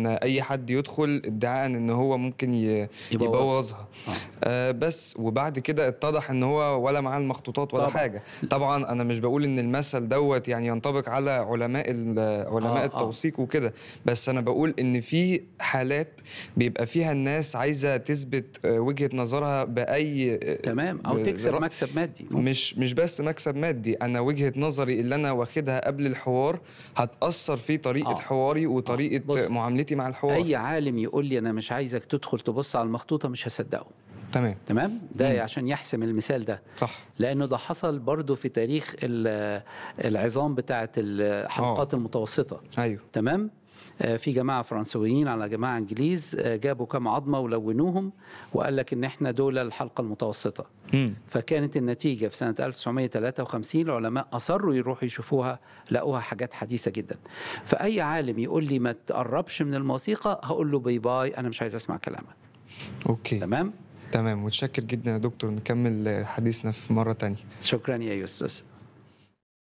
ان اي حد يدخل ادعاء ان هو ممكن ي- يبوظها. يبوظها آه. آه بس وبعد كده اتضح ان هو ولا معاه المخطوطات ولا طبعاً. حاجه طبعا انا مش بقول ان المثل دوت يعني ينطبق على علماء ال- علماء آه، آه. التوثيق وكده بس انا بقول ان في حالات بيبقى فيها الناس عايزه تثبت آه، وجهه نظرها باي تمام او ب- تكسب برأي. مكسب مادي مش مش بس مكسب مادي انا وجهه نظري اللي انا واخدها قبل الحوار هتاثر في طريقه آه. حواري وطريقه بص، معاملتي مع الحوار اي عالم يقول لي انا مش عايزك تدخل تبص على المخطوطه مش هصدقه تمام تمام ده مم. عشان يحسم المثال ده صح لانه ده حصل برضو في تاريخ ال- العظام بتاعه الحلقات المتوسطه ايوه تمام آه، في جماعه فرنسويين على جماعه انجليز آه، جابوا كام عظمه ولونوهم وقال لك ان احنا دول الحلقه المتوسطه مم. فكانت النتيجة في سنة 1953 العلماء أصروا يروحوا يشوفوها لقوها حاجات حديثة جدا فأي عالم يقول لي ما تقربش من الموسيقى هقول له باي باي أنا مش عايز أسمع كلامك اوكي تمام تمام متشكر جدا يا دكتور نكمل حديثنا في مره تانية شكرا يا يوسف